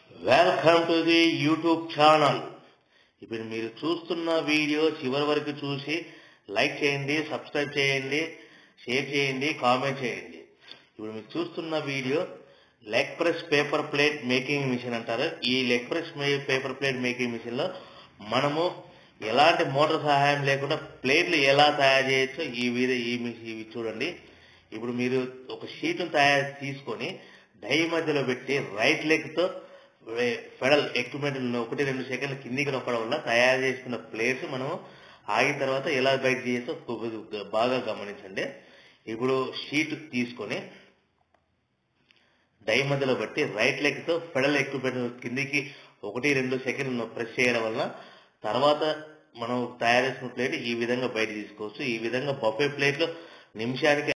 welcome to the YouTube channel ఇప్పుడు మీరు చూస్తున్న వీడియో చివరి వరకు చూసి లైక్ చేయండి సబ్స్క్రైబ్ చేయండి షేర్ చేయండి కామెంట్ చేయండి ఇప్పుడు మీరు చూస్తున్న video leg press paper plate making machine అంటారు ఈ leg press paper plate making machine లో మనము ఎలాంటి మోటార్ సహాయం లేకుండా ప్లేట్లు ఎలా తయారు చేయొచ్చో ఈ విధ ఈ మిషన్ ఇవి చూడండి ఇప్పుడు మీరు ఒక షీట్ తయారు తీసుకొని డై మధ్యలో పెట్టి రైట్ లెగ్ తో ఫెడల్ ఎక్విప్మెంట్ ఒకటి రెండు సెకండ్ల కిందికి నొక్కడం వల్ల తయారు చేసుకున్న ప్లేట్స్ మనం ఆగిన తర్వాత ఎలా బయట చేయొచ్చో కొద్దిగా బాగా గమనించండి ఇప్పుడు షీట్ తీసుకొని డై మధ్యలో బట్టి రైట్ లెగ్ తో ఫెడల్ ఎక్విప్మెంట్ కిందికి ఒకటి రెండు సెకండ్లు ప్రెస్ చేయడం వల్ల తర్వాత మనం తయారు చేసిన ప్లేట్ ఈ విధంగా బయట తీసుకోవచ్చు ఈ విధంగా బొఫే ప్లేట్లు నిమిషానికి